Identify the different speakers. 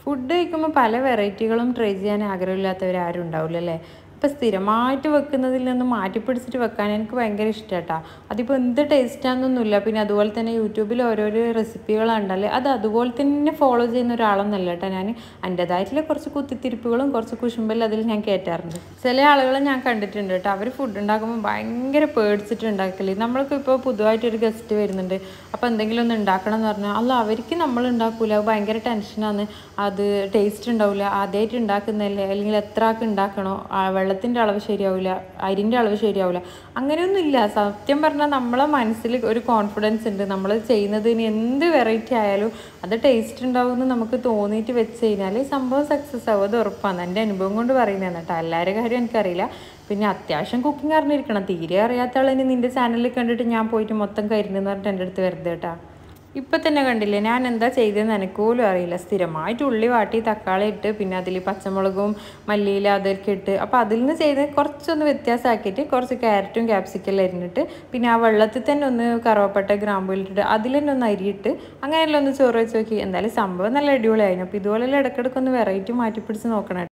Speaker 1: food കഴിക്കുമ്പോൾ പല വെറൈറ്റികളും try ചെയ്യാൻ ആഗ്രഹമില്ലാത്തവർ ആരും ഉണ്ടാവില്ല അല്ലേ ഇപ്പം സ്ഥിരമായിട്ട് വെക്കുന്നതിൽ നിന്ന് മാറ്റി പിടിച്ചിട്ട് വെക്കാൻ എനിക്ക് ഭയങ്കര ഇഷ്ടമാട്ടാ അതിപ്പോൾ എന്ത് ടേസ്റ്റാണെന്നൊന്നുമില്ല പിന്നെ അതുപോലെ തന്നെ യൂട്യൂബിൽ ഓരോരോ റെസിപ്പികളുണ്ടല്ലേ അത് അതുപോലെ തന്നെ ഫോളോ ചെയ്യുന്ന ഒരാളൊന്നല്ല കേട്ടോ ഞാൻ എൻ്റെതായിട്ടുള്ള കുറച്ച് കുത്തിത്തിരിപ്പുകളും കുറച്ച് കുശുമ്പലും അതിൽ ഞാൻ കയറ്റാറുണ്ട് ചില ആളുകളെ ഞാൻ കണ്ടിട്ടുണ്ട് കേട്ടോ അവർ ഫുഡ് ഉണ്ടാക്കുമ്പോൾ ഭയങ്കര പേടിച്ചിട്ട് ഉണ്ടാക്കല് നമ്മൾക്ക് ഇപ്പോൾ പുതുതായിട്ടൊരു ഗസ്റ്റ് വരുന്നുണ്ട് അപ്പോൾ എന്തെങ്കിലും ഒന്ന് ഉണ്ടാക്കണം എന്ന് പറഞ്ഞാൽ അല്ല അവർക്ക് നമ്മൾ ഉണ്ടാക്കൂല അത് ഭയങ്കര ടെൻഷനാണ് അത് ടേസ്റ്റ് ഉണ്ടാവില്ല ആദ്യമായിട്ട് ഉണ്ടാക്കുന്നതല്ലേ അല്ലെങ്കിൽ എത്ര ആൾക്ക് ഉണ്ടാക്കണോ ആ വെള്ളത്തിൻ്റെ അളവ് ശരിയാവില്ല അരിൻ്റെ അളവ് ശരിയാവില്ല അങ്ങനെയൊന്നും ഇല്ല സത്യം പറഞ്ഞാൽ നമ്മളെ മനസ്സിൽ ഒരു കോൺഫിഡൻസ് ഉണ്ട് നമ്മൾ ചെയ്യുന്നതിന് എന്ത് വെറൈറ്റി ആയാലും അത് ടേസ്റ്റ് ഉണ്ടാവുമെന്ന് നമുക്ക് തോന്നിയിട്ട് വെച്ച് കഴിഞ്ഞാൽ സംഭവം സക്സസ് ആവും അത് ഉറപ്പാണ് എൻ്റെ അനുഭവം കൊണ്ട് പറയുന്നതാണ് കേട്ടോ എല്ലാവരുടെ കാര്യം എനിക്കറിയില്ല പിന്നെ അത്യാവശ്യം കുക്കിംഗ് അറിഞ്ഞിരിക്കണം തീരെ അറിയാത്ത ആളിന് നിൻ്റെ ചാനലിൽ കണ്ടിട്ട് ഞാൻ പോയിട്ട് മൊത്തം കരിഞ്ഞെന്ന് പറഞ്ഞിട്ട് എൻ്റെ അടുത്ത് വെറുതെ കേട്ടോ ഇപ്പം തന്നെ കണ്ടില്ലേ ഞാൻ എന്താ ചെയ്തതെന്ന് എനിക്ക് പോലും അറിയില്ല സ്ഥിരമായിട്ട് ഉള്ളി വാട്ടി തക്കാളി ഇട്ട് പിന്നെ അതിൽ പച്ചമുളകും മല്ലിയില അതൊക്കെ ഇട്ട് അപ്പോൾ അതിൽ നിന്ന് ചെയ്ത് കുറച്ചൊന്ന് വ്യത്യാസമാക്കിയിട്ട് കുറച്ച് ക്യാരറ്റും ക്യാപ്സിക്കെല്ലാം അരിഞ്ഞിട്ട് പിന്നെ ആ വെള്ളത്തിൽ തന്നെ ഒന്ന് കറുവപ്പട്ട ഗ്രാമ്പൂലിട്ടിട്ട് അതിൽ തന്നെ ഒന്ന് അരിയിട്ട് അങ്ങനെയെല്ലാം ഒന്ന് ചോറ് വെച്ച് നോക്കി എന്തായാലും സംഭവം നല്ല അടിപൊളിയായിരുന്നു അപ്പോൾ ഇതുപോലെല്ലാം ഇടയ്ക്കിടയ്ക്ക് ഒന്ന് വെറൈറ്റി മാറ്റി പിടിച്ച് നോക്കണം